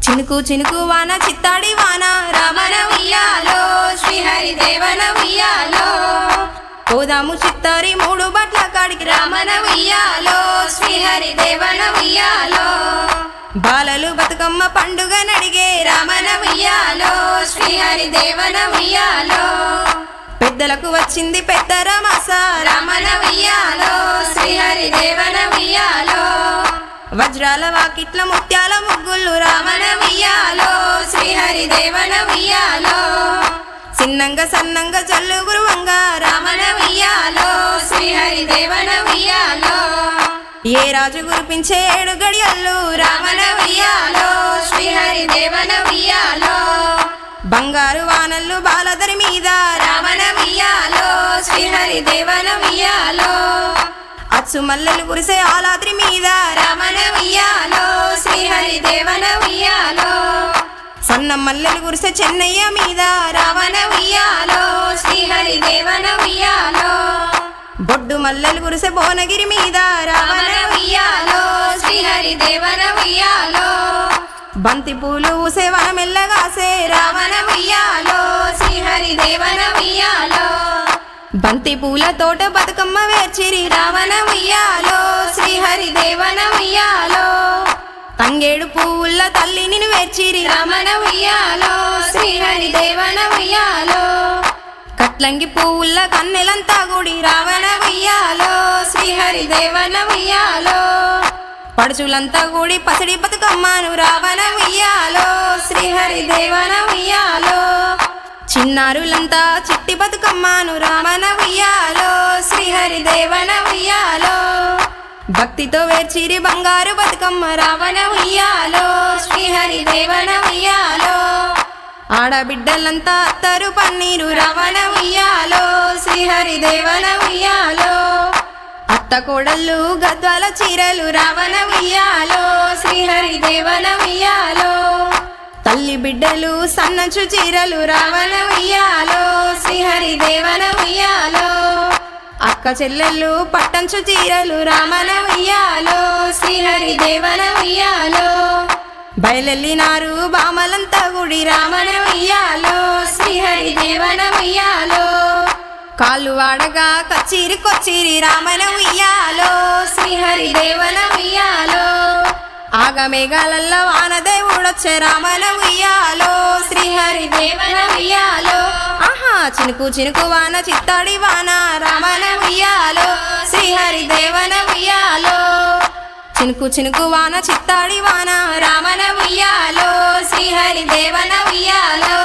చినుకు చినుకు వాన చిత్తాడి వాన రామన ఉయ్యాలో శ్రీహరి దేవన ఉయ్యాలో పోదాము చిత్తారి మూడు బట్ల కాడికి రామన ఉయ్యాలో శ్రీహరి దేవన ఉయ్యాలో బాలలు బతుకమ్మ పండుగ నడిగే రామన ఉయ్యాలో శ్రీహరి దేవన ఉయ్యాలో పెద్దలకు వచ్చింది పెద్ద రమాస రామన ఉయ్యాలో శ్రీహరి దేవన ఉయ్యాలో వజ్రాల వాకిట్ల ముత్యాల ముగ్గులు రామన ఉయ్యాలో శ్రీహరి దేవన ఉయ్యాలో చిన్నంగా సన్నంగా జల్లు గురువంగా రామన ఉయ్యాలో శ్రీహరి దేవన ఉయ్యాలో ఏ రాజు గురిపించే ఏడు గడియల్లు రామన ఉయ్యాలో శ్రీహరి దేవన ఉయ్యాలో బంగారు వానల్లు బాలదరి మీద రామన ఉయ్యాలో శ్రీహరి దేవన ఉయ్యాలో అచ్చు మల్లెలు కురిసే ఆలాద్రి మీద రామన ఉయ్యాలో శ్రీహరి దేవన ఉయ్యాలో సన్న మల్లెలు కురిసే చెన్నయ్య మీద రావణ ఉయ్యాలో శ్రీహరి దేవన ఉయ్యాలో బొడ్డు మల్లెలు కురిసే భువనగిరి మీద రావణ ఉయ్యాలో శ్రీహరి దేవన ఉయ్యాలో బంతి పూలు ఊసే వనమెల్లగాసే రావణ ఉయ్యాలో శ్రీహరి దేవన ఉయ్యాలో బంతి పూల తోట బతుకమ్మ వేర్చిరి రావణ ఉయ్యాలో శ్రీహరి దేవన ఉయ్యాలో తంగేడు పువ్వుల తల్లి నిన్ను వేర్చిరి రమణ ఉయ్యాలో శ్రీహరి దేవన ఉయ్యాలో కట్లంగి పువ్వుల కన్నెలంతా గుడి రావణ ఉయ్యాలో శ్రీహరి దేవన ఉయ్యాలో పడుచులంతా గుడి పసిడి బతుకమ్మను రావణ ఉయ్యాలో శ్రీహరి దేవన ఉయ్యాలో చిన్నారులంతా చిట్టి బతుకమ్మను రామన ఉయ్యాలో శ్రీహరి దేవన ఉయ్యాలో భక్తితో వేర్చిరి బంగారు బతుకమ్మ రావణ ఉయ్యాలో శ్రీహరి దేవన ఉయ్యాలో ఆడబిడ్డలంతా అత్తరు పన్నీరు రవణ ఉయ్యాలో శ్రీహరి దేవన ఉయ్యాలో అత్త కోడళ్ళు గద్వాల చీరలు రావణ ఉయ్యాలో శ్రీహరి దేవన ఉయ్యాలో తల్లి బిడ్డలు సన్నచు చీరలు రావణ ఉయ్యాలో శ్రీహరి దేవన ఉయ్యాలో అక్క చెల్లెళ్ళు పట్టంచు చీరలు రామన ఉయ్యాలో శ్రీహరి దేవన ఉయ్యాలో బయలెల్లినారు బామలంతా గుడి రామన ఉయ్యాలో శ్రీహరి దేవన ఉయ్యాలో కాళ్ళు వాడగా కచ్చిరి కొచ్చిరి రామన ఉయ్యాలో శ్రీహరి దేవన ఉయ్యాలో ఆగమేఘాలల్ల వానదేవుడొచ్చే రామన ఉయ్యాలో శ్రీహరి దేవన ఉయ్యాలో ఆహా చినుకు చినుకు వాన చిత్తాడి వాన రామన ఉయ్యాలో శ్రీహరి దేవన ఉయ్యాలో చినుకు చినుకు వాన చిత్తాడి వాన రామన ఉయ్యాలో శ్రీహరి దేవన ఉయ్యాలో